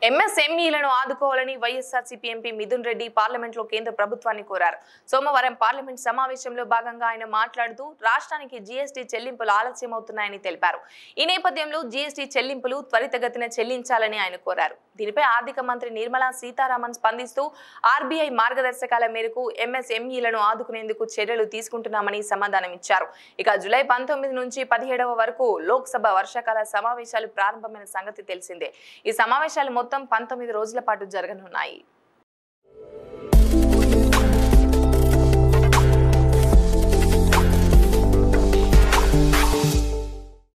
ఎంఎస్ఎంఈలను ఆదుకోవాలని YSRCP MP Mithun Reddy parliament లో కేంద్ర ప్రభుత్వాన్ని కోరారు సోమవారం పార్లమెంట్ సమావేశంలో భాగంగా ఆయన మాట్లాడుతూ రాష్ట్రానికి జీఎస్టీ చెల్లింపులు ఆలస్యమవుతున్నాయని తెలిపారు ఈ నేపథ్యంలో జీఎస్టీ చెల్లింపులు త్వరితగతిన చెల్లించాలని ఆయన కోరారు దీనిపై ఆర్థిక మంత్రి నిర్మలా సీతారామన్ స్పందిస్తూ ఆర్బీఐ మార్గదర్శకాల మేరకు ఎంఎస్ఎంఈలను ఆదుకునేందుకు చర్యలు తీసుకుంటున్నామని సమాధానం ఇచ్చారు ఇక జూలై పంతొమ్మిది నుంచి పదిహేడవ వరకు లోక్సభ వర్షాకాల సమావేశాలు ప్రారంభమైన సంగతి తెలిసిందే ఈ సమావేశాలు మొత్తం పంతొమ్మిది రోజుల పాటు జరగనున్నాయి